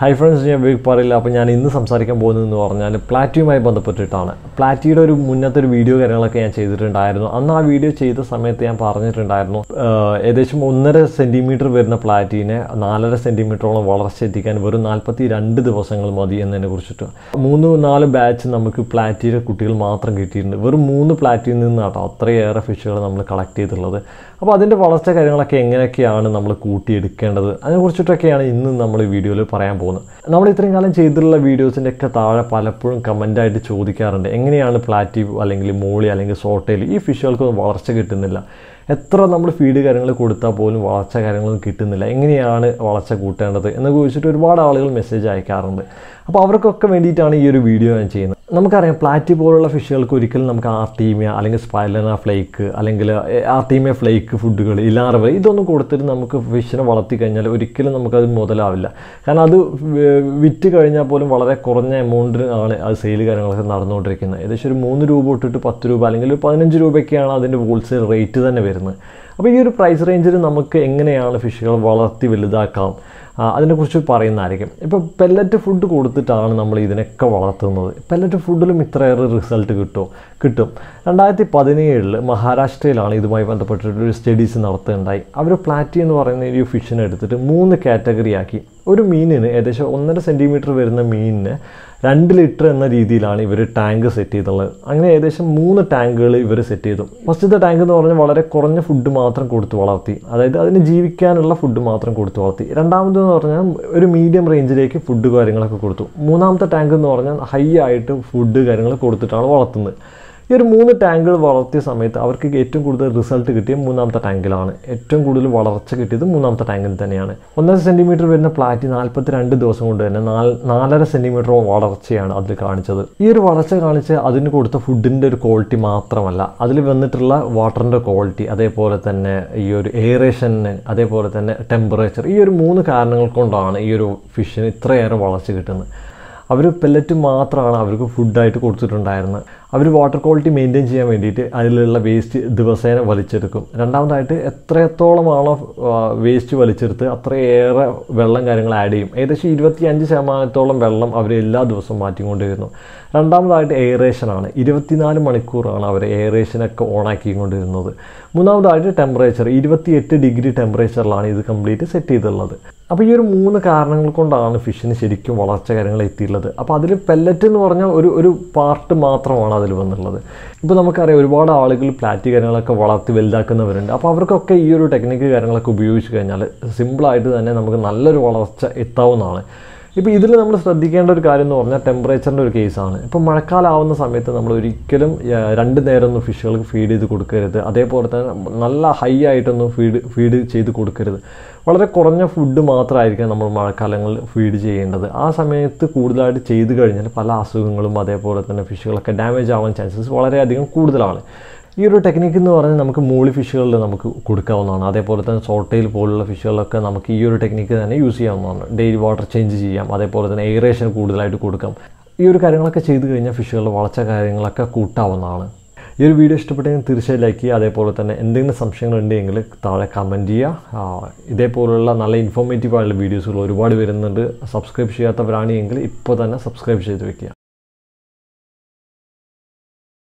hi friends ഞാൻ വിവേക് പറയില്ല അപ്പോൾ ഞാൻ ഇന്ന് സംസാരിക്കാൻ പോകുന്നതെന്ന് പറഞ്ഞാൽ പ്ലാറ്റിയുമായി ബന്ധപ്പെട്ടിട്ടാണ് പ്ലാറ്റിയുടെ ഒരു മുന്നത്തെ ഒരു വീഡിയോ കാര്യങ്ങളൊക്കെ ഞാൻ ചെയ്തിട്ടുണ്ടായിരുന്നു അന്ന് ആ വീഡിയോ ചെയ്ത സമയത്ത് ഞാൻ പറഞ്ഞിട്ടുണ്ടായിരുന്നു ആഹ് ഏകദേശം ഒന്നര സെൻറ്റിമീറ്റർ വരുന്ന പ്ലാറ്റീനെ നാലര സെൻറ്റിമീറ്ററോളം വളർച്ച എത്തിക്കാൻ വെറും നാൽപ്പത്തി രണ്ട് ദിവസങ്ങൾ മതി എന്നതിനെ കുറിച്ചിട്ട് മൂന്ന് നാല് ബാച്ച് നമുക്ക് പ്ലാറ്റിയുടെ കുട്ടികൾ മാത്രം കിട്ടിയിട്ടുണ്ട് വെറും മൂന്ന് പ്ലാറ്റിയിൽ നിന്നാട്ടോ അത്രയേറെ ഫിഷുകൾ നമ്മൾ കളക്ട് ചെയ്തിട്ടുള്ളത് അപ്പോൾ അതിൻ്റെ വളർച്ച കാര്യങ്ങളൊക്കെ എങ്ങനെയൊക്കെയാണ് നമ്മൾ കൂട്ടിയെടുക്കേണ്ടത് അതിനെക്കുറിച്ചിട്ടൊക്കെയാണ് ഇന്ന് നമ്മൾ ഈ വീഡിയോയിൽ പറയാൻ പോകുന്നത് നമ്മൾ ഇത്രയും കാലം ചെയ്തിട്ടുള്ള വീഡിയോസിൻ്റെ ഒക്കെ താഴെ പലപ്പോഴും കമൻ്റായിട്ട് ചോദിക്കാറുണ്ട് എങ്ങനെയാണ് പ്ലാറ്റി അല്ലെങ്കിൽ മോളി അല്ലെങ്കിൽ സോട്ടയിൽ ഈ ഫിഷുകൾക്കൊന്നും വളർച്ച കിട്ടുന്നില്ല എത്ര നമ്മൾ ഫീഡ് കാര്യങ്ങൾ കൊടുത്താൽ പോലും വളർച്ച കാര്യങ്ങളൊന്നും കിട്ടുന്നില്ല എങ്ങനെയാണ് വളർച്ച കൂട്ടേണ്ടത് എന്നൊക്കെ ചോദിച്ചിട്ട് ഒരുപാട് ആളുകൾ മെസ്സേജ് അയക്കാറുണ്ട് അപ്പോൾ അവർക്കൊക്കെ വേണ്ടിയിട്ടാണ് ഈ ഒരു വീഡിയോ ഞാൻ ചെയ്യുന്നത് നമുക്കറിയാം പ്ലാറ്റി പോലുള്ള ഫിഷുകൾക്ക് ഒരിക്കലും നമുക്ക് ആർട്ടീമിയ അല്ലെങ്കിൽ സ്പൈലന ഫ്ലേക്ക് അല്ലെങ്കിൽ ആർട്ടീമിയ ഫ്ലേക്ക് ഫുഡുകൾ ഇലാറവ് ഇതൊന്നും കൊടുത്തിട്ട് നമുക്ക് ഫിഷിനെ വളർത്തി കഴിഞ്ഞാൽ ഒരിക്കലും നമുക്കത് മുതലാവില്ല കാരണം അത് വി- വിറ്റ് കഴിഞ്ഞാൽ പോലും വളരെ കുറഞ്ഞ എമൗണ്ടിന് ആണ് അത് സെയിൽ കാര്യങ്ങളൊക്കെ നടന്നുകൊണ്ടിരിക്കുന്നത് ഏകദേശം ഒരു മൂന്ന് രൂപ തൊട്ടിട്ട് പത്ത് രൂപ അല്ലെങ്കിൽ ഒരു പതിനഞ്ച് രൂപയ്ക്കാണ് അതിൻ്റെ ഹോൾസെയിൽ റേറ്റ് തന്നെ വരുന്നത് അപ്പോൾ ഈ ഒരു പ്രൈസ് റേഞ്ചിൽ നമുക്ക് എങ്ങനെയാണ് ഫിഷുകൾ വളർത്തി വലുതാക്കാം ആ, അതിനെക്കുറിച്ച് പറയുന്നതായിരിക്കും ഇപ്പോൾ പെല്ലറ്റ് ഫുഡ് കൊടുത്തിട്ടാണ് നമ്മൾ ഇതിനൊക്കെ വളർത്തുന്നത് പെല്ലറ്റ് ഫുഡിലും ഇത്രയേറെ റിസൾട്ട് കിട്ടും കിട്ടും രണ്ടായിരത്തി പതിനേഴിൽ മഹാരാഷ്ട്രയിലാണ് ഇതുമായി ബന്ധപ്പെട്ടിട്ട് ഒരു സ്റ്റഡീസ് നടത്തുകയുണ്ടായി അവർ പ്ലാറ്റി എന്ന് പറയുന്ന ഈ ഫിഷിനെ എടുത്തിട്ട് മൂന്ന് കാറ്റഗറി ആക്കി ഒരു മീനിന് ഏകദേശം ഒന്നര സെൻറ്റിമീറ്റർ വരുന്ന മീനിന് രണ്ട് ലിറ്റർ എന്ന രീതിയിലാണ് ഇവർ ടാങ്ക് സെറ്റ് ചെയ്തിട്ടുള്ളത് അങ്ങനെ ഏകദേശം മൂന്ന് ടാങ്കുകൾ ഇവർ സെറ്റ് ചെയ്തു ഫസ്റ്റത്തെ ടാങ്ക് എന്ന് പറഞ്ഞാൽ വളരെ കുറഞ്ഞ ഫുഡ് മാത്രം കൊടുത്ത് വളർത്തി അതായത് അതിന് ജീവിക്കാനുള്ള ഫുഡ് മാത്രം കൊടുത്ത് വളർത്തി രണ്ടാമതെന്ന് പറഞ്ഞാൽ ഒരു മീഡിയം റേഞ്ചിലേക്ക് ഫുഡ് കാര്യങ്ങളൊക്കെ കൊടുത്തു മൂന്നാമത്തെ ടാങ്ക് എന്ന് പറഞ്ഞാൽ ഹൈ ആയിട്ട് ഫുഡ് കാര്യങ്ങൾ കൊടുത്തിട്ടാണ് വളർത്തുന്നത് ഈ ഒരു മൂന്ന് ടാങ്കുകൾ വളർത്തിയ സമയത്ത് അവർക്ക് ഏറ്റവും കൂടുതൽ റിസൾട്ട് കിട്ടിയ മൂന്നാമത്തെ ടാങ്കിലാണ് ഏറ്റവും കൂടുതൽ വളർച്ച കിട്ടിയത് മൂന്നാമത്തെ ടാങ്കിൽ തന്നെയാണ് ഒന്നര സെൻറ്റിമീറ്റർ വരുന്ന പ്ലാറ്റി നാൽപ്പത്തി രണ്ട് ദിവസം കൊണ്ട് തന്നെ നാല് നാലര സെൻറ്റിമീറ്റർ വളർച്ചയാണ് അതിൽ കാണിച്ചത് ഈ ഒരു വളർച്ച കാണിച്ച് അതിന് കൊടുത്ത ഫുഡിൻ്റെ ഒരു ക്വാളിറ്റി മാത്രമല്ല അതിൽ വന്നിട്ടുള്ള വാട്ടറിൻ്റെ ക്വാളിറ്റി അതേപോലെ തന്നെ ഈ ഒരു എയറേഷന് അതേപോലെ തന്നെ ടെമ്പറേച്ചർ ഈ ഒരു മൂന്ന് കാരണങ്ങൾ കൊണ്ടാണ് ഈ ഒരു ഫിഷിന് ഇത്രയേറെ വളർച്ച കിട്ടുന്നത് അവർ പെല്ലറ്റ് മാത്രമാണ് അവർക്ക് ഫുഡായിട്ട് കൊടുത്തിട്ടുണ്ടായിരുന്നത് അവർ വാട്ടർ ക്വാളിറ്റി മെയിൻറ്റെയിൻ ചെയ്യാൻ വേണ്ടിയിട്ട് അതിലുള്ള വേസ്റ്റ് ദിവസേന വലിച്ചെടുക്കും രണ്ടാമതായിട്ട് എത്രത്തോളമാണോ വേസ്റ്റ് വലിച്ചെടുത്ത് അത്രയേറെ വെള്ളം കാര്യങ്ങൾ ആഡ് ചെയ്യും ഏകദേശം ഇരുപത്തി അഞ്ച് ശതമാനത്തോളം വെള്ളം അവർ എല്ലാ ദിവസവും മാറ്റിക്കൊണ്ടിരുന്നു രണ്ടാമതായിട്ട് എയറേഷനാണ് ഇരുപത്തിനാല് മണിക്കൂറാണ് അവർ എയറേഷനൊക്കെ ഓണാക്കിക്കൊണ്ടിരുന്നത് മൂന്നാമതായിട്ട് ടെമ്പറേച്ചർ ഇരുപത്തിയെട്ട് ഡിഗ്രി ടെമ്പറേച്ചറിലാണ് ഇത് കംപ്ലീറ്റ് സെറ്റ് ചെയ്തിട്ടുള്ളത് അപ്പോൾ ഈ ഒരു മൂന്ന് കാരണങ്ങൾ കൊണ്ടാണ് ഫിഷിന് ശരിക്കും വളർച്ച കാര്യങ്ങൾ എത്തിയിട്ടുള്ളത് അപ്പോൾ അതിൽ പെല്ലറ്റ് എന്ന് പറഞ്ഞാൽ ഒരു ഒരു പാർട്ട് മാത്രമാണ് അതിൽ വന്നുള്ളത് ഇപ്പോൾ നമുക്കറിയാം ഒരുപാട് ആളുകൾ പ്ലാറ്റ് കാര്യങ്ങളൊക്കെ വളർത്തി വലുതാക്കുന്നവരുണ്ട് അപ്പോൾ അവർക്കൊക്കെ ഈ ഒരു ടെക്നിക്ക് കാര്യങ്ങളൊക്കെ ഉപയോഗിച്ച് കഴിഞ്ഞാൽ സിമ്പിളായിട്ട് തന്നെ നമുക്ക് നല്ലൊരു വളർച്ച എത്താവുന്നതാണ് ഇപ്പോൾ ഇതിൽ നമ്മൾ ശ്രദ്ധിക്കേണ്ട ഒരു കാര്യം എന്ന് പറഞ്ഞാൽ ടെമ്പറേച്ചറിൻ്റെ ഒരു കേസാണ് ഇപ്പോൾ മഴക്കാലമാവുന്ന സമയത്ത് നമ്മൾ ഒരിക്കലും ആ, രണ്ട് നേരം ഒന്നും ഫിഷുകൾക്ക് ഫീഡ് ചെയ്ത് കൊടുക്കരുത് അതേപോലെ തന്നെ നല്ല ഹൈ ആയിട്ടൊന്നും ഫീഡ് ഫീഡ് ചെയ്ത് കൊടുക്കരുത് വളരെ കുറഞ്ഞ ഫുഡ് മാത്രമായിരിക്കും നമ്മൾ മഴക്കാലങ്ങളിൽ ഫീഡ് ചെയ്യേണ്ടത് ആ സമയത്ത് കൂടുതലായിട്ട് ചെയ്ത് കഴിഞ്ഞാൽ പല അസുഖങ്ങളും അതേപോലെ തന്നെ ഫിഷുകളൊക്കെ ഡാമേജ് ആവാൻ ചാൻസസ് വളരെയധികം കൂടുതലാണ് ഈ ഒരു ടെക്നിക്ക് എന്ന് പറഞ്ഞാൽ നമുക്ക് മൂളി ഫിഷുകളിൽ നമുക്ക് കൊടുക്കാവുന്നതാണ് അതേപോലെ തന്നെ സോട്ടയിൽ പോലുള്ള ഫിഷുകളൊക്കെ നമുക്ക് ഈ ഒരു ടെക്നിക്ക് തന്നെ യൂസ് ചെയ്യാവുന്നതാണ് ഡെയിലി വാട്ടർ ചേഞ്ച് ചെയ്യാം അതേപോലെ തന്നെ എയറേഷൻ കൂടുതലായിട്ട് കൊടുക്കാം ഈ ഒരു കാര്യങ്ങളൊക്കെ ചെയ്ത് കഴിഞ്ഞാൽ ഫിഷുകളുടെ വളർച്ച കാര്യങ്ങളൊക്കെ കൂട്ടാവുന്നതാണ് ഈ ഒരു വീഡിയോ ഇഷ്ടപ്പെട്ടെങ്കിൽ തീർച്ചയായും ലൈക്ക് ചെയ്യുക അതേപോലെ തന്നെ എന്തെങ്കിലും സംശയങ്ങൾ ഉണ്ടെങ്കിൽ താഴെ കമൻറ്റ് ചെയ്യുക ആ, ഇതേപോലുള്ള നല്ല ഇൻഫോർമേറ്റീവ് ആയിട്ടുള്ള വീഡിയോസുകൾ ഒരുപാട് വരുന്നുണ്ട് സബ്സ്ക്രൈബ് ചെയ്യാത്തവരാണെങ്കിൽ ഇപ്പോൾ തന്നെ സബ്സ്ക്രൈബ് ചെയ്ത് വെക്കുക